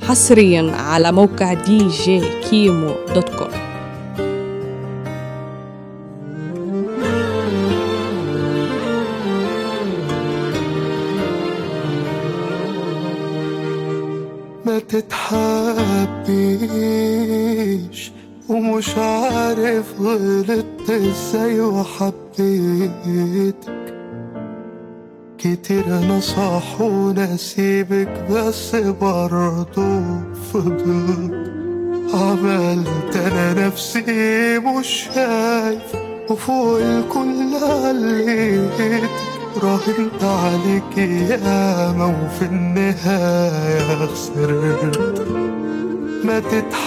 حصريا على موقع دي جي كيمو دوت كوم ما تتحبيش ومش عارف غلطت ازاي وحبيتك كتير انا صح ونسيبك بس برضو فضلت عملت انا نفسي مش شايف وفوق الكل عليتك راهنت عليك ياما وفي النهاية خسرت ما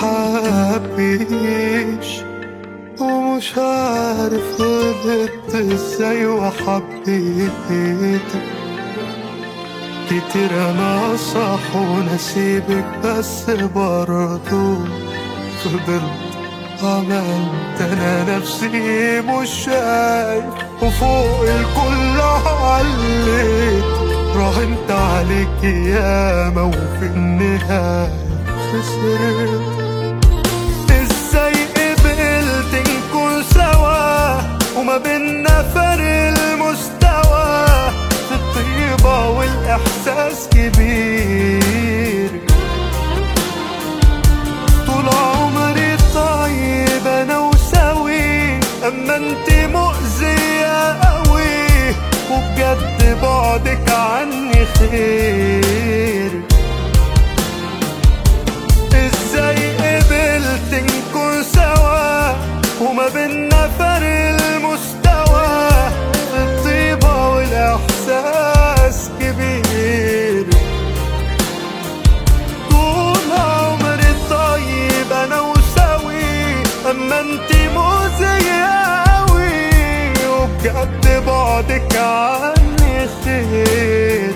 تتحبيش ومش عارف غلطت ازاي وحبيتك كتير انا صح ونسيبك بس برضو فضلت عملت انا نفسي مش شايف وفوق الكل عليت راهنت عليك ياما وفي النهاية خسرت ازاي قبلت نكون سوا وما بينا فرق المستوى في الطيبة والإحساس كبير طول عمري طيب أنا وسوي أما أنت مؤذية قوي وبجد بعدك عني خير ازاي قبلت نكون سوا وما بينا فرق المستوى الطيبة والإحساس كبير طول عمري طيب أنا وسوي أما أنت مؤذية أوي وبجد بعدك عني خير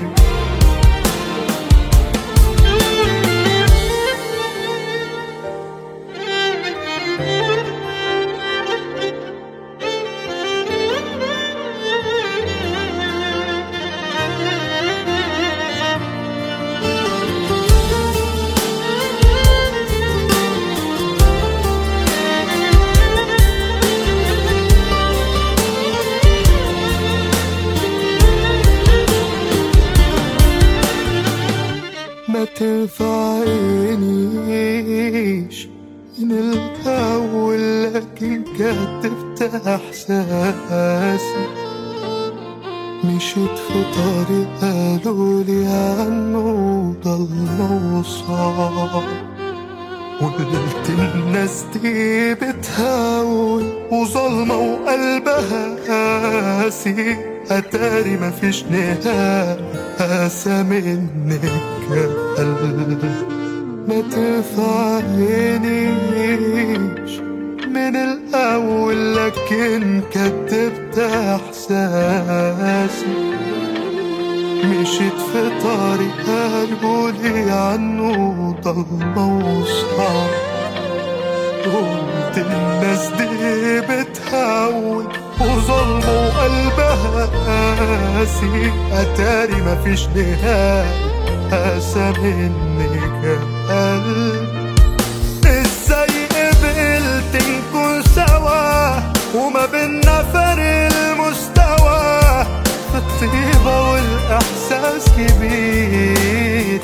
ما تنفعنيش من الأول لكن كتبت إحساسي مشيت في طريق قالولي عنه ضلمة وصعب وقلت الناس دي بتهاوي وظلمة وقلبها قاسي أتاري مفيش نهاية قاسى منك قلب ما تفعلنيش من الأول لكن كتبت إحساسي مشيت في طريق قالولي عنه ضلمة وصعب قلت الناس دي بتهاول وظلمة وقلبها قاسي أتاري مفيش نهاية قاسى منك قلب ازاي قبلت نكون سوا وما بينا فرق المستوى في الطيبة والإحساس كبير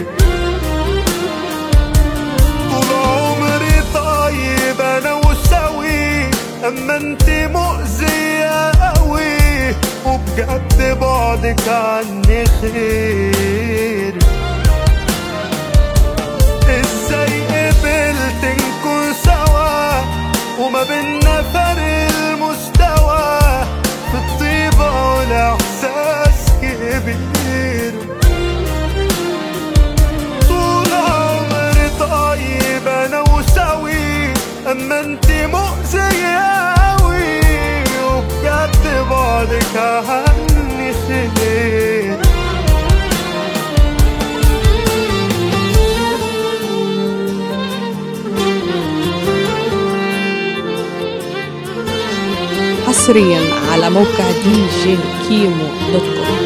طول عمري طيب أنا وسوي أما أنت مؤذية قوي وبجد بعدك عني خير ازاي قبلت نكون سوا وما بينا فرق المستوى في الطيبة والإحساس كبير طول عمري طيب أنا وسوي أما أنت مؤذية أوي وبجد بعدك عني خير حصريا على موقع دي جي كيمو دوت كوم